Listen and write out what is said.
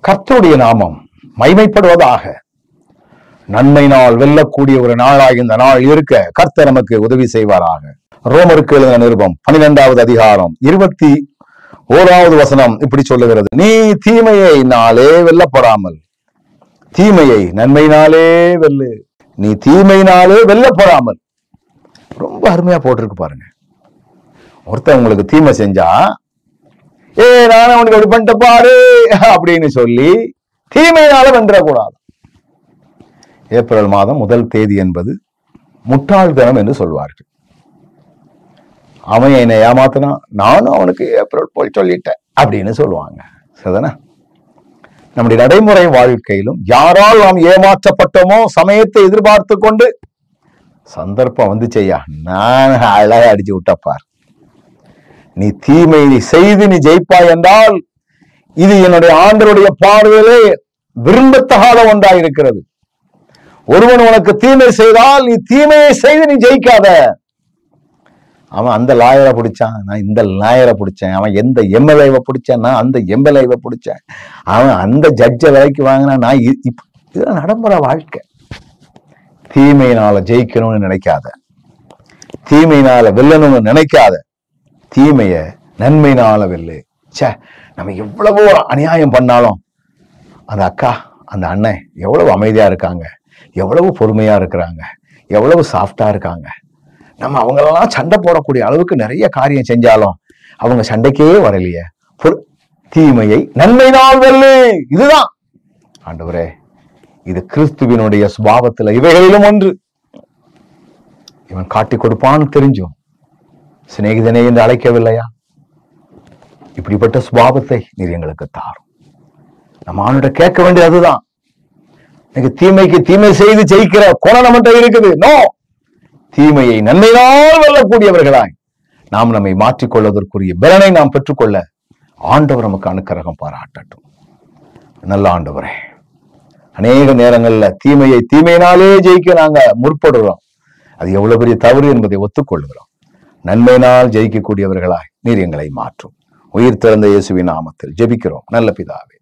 கர்த்தருடைய நாமம் மைமைப்படுவதாக நன்மை நாள் வெல்லக்கூடிய ஒரு நாளாக இந்த நாள் இருக்க கர்த்தர் நமக்கு உதவி செய்வாராக ரோமருக்கு எழுதின நிருபம் பன்னிரெண்டாவது அதிகாரம் இருபத்தி ஓராவது வசனம் இப்படி சொல்லுகிறது நீ தீமையை நாளே வெல்லப்படாமல் தீமையை நன்மையினாலே வெல்லு நீ தீமையினாலே வெல்லப்படாமல் ரொம்ப அருமையா போட்டிருக்கு பாருங்க ஒருத்தன் உங்களுக்கு தீமை செஞ்சா ஏ நான் அவனுக்கு அப்படி பண்ணிட்ட பாரு அப்படின்னு சொல்லி தீமையினால வென்றக்கூடாது ஏப்ரல் மாதம் முதல் தேதி என்பது முட்டாள் தினம் என்று சொல்வார்கள் அவன் என்னை ஏமாத்தினான் நானும் அவனுக்கு ஏப்ரல் போல் சொல்லிட்டேன் அப்படின்னு சொல்லுவாங்க சரிதானே நம்முடைய நடைமுறை வாழ்க்கையிலும் யாரால் நாம் ஏமாற்றப்பட்டோமோ சமயத்தை எதிர்பார்த்து கொண்டு சந்தர்ப்பம் வந்து செய்யா நான் அழகா அடிச்சு விட்டப்பார் நீ தீமை நீ செய்து நீ ஜெயிப்பாய் என்றால் இது என்னுடைய ஆண்டருடைய பார்வையிலே விரும்பத்தகாத ஒன்றா இருக்கிறது ஒருவன் உனக்கு தீமை செய்தால் நீ தீமையை செய்து நீ ஜெயிக்காத அவன் அந்த லாயரை பிடிச்சான் நான் இந்த லாயரை பிடிச்சேன் அவன் எந்த எம்எல்ஏவை பிடிச்சேன் நான் அந்த எம்எல்ஏவை பிடிச்சேன் அவன் அந்த ஜட்ஜை விலைக்கு வாங்கினா நான் இ- இப்- இதெல்லாம் நடைமுறை வாழ்க்கை தீமையினால ஜெயிக்கணும்னு நினைக்காத தீமையினால வெல்லணும்னு நினைக்காத தீமைய நன்மையினால வெல்லு ச்சே நம்ம எவ்வளவோ அநியாயம் பண்ணாலும் அந்த அக்கா அந்த அண்ணன் எவ்வளவு அமைதியா இருக்காங்க எவ்வளவு பொறுமையா இருக்கிறாங்க எவ்வளவு சாஃப்டா இருக்காங்க நம்ம அவங்களெல்லாம் சண்டை போடக்கூடிய அளவுக்கு நிறைய காரியம் செஞ்சாலும் அவங்க சண்டைக்கே வரலையே பொறு- தீமையை நன்மையினால் வெல்லு இதுதான் ஆண்டவரே இது கிறிஸ்துவினுடைய சுபாவத்துல இவைகளிலும் ஒன்று இவன் காட்டி கொடுப்பான்னு தெரிஞ்சும் சிநேகிதனே என்று அழைக்கவில்லையா இப்படிப்பட்ட சுபாவத்தை நீர் எங்களுக்கு தாரும் நம்ம ஆணுட கேட்க வேண்டியது அதுதான் இன்னைக்கு தீமைக்கு தீமை செய்து ஜெயிக்கிற குணம் நம்மகிட்ட இருக்குது நோ தீமையை நன்மையினால் வெல்லக்கூடியவர்களாய் நாம் நம்மை மாற்றிக்கொள்வதற்குரிய பலனை நாம் பெற்றுக்கொள்ள ஆண்டவர் நமக்கு அனுக்கிரகம் பாராட்டட்டும் நல்ல ஆண்டவரே அநேக நேரங்கள்ல தீமையை தீமையினாலே ஜெயிக்க நாங்க முற்படுறோம் அது எவ்வளவு பெரிய தவறு என்பதை ஒத்துக்கொள்கிறோம் நன்மையினால் ஜெயிக்கக்கூடியவர்களாய் நீர் எங்களை மாற்றும் உயிர் திறந்த இயேசுவின் நாமத்தில் ஜெபிக்கிறோம் நல்ல பிதாவே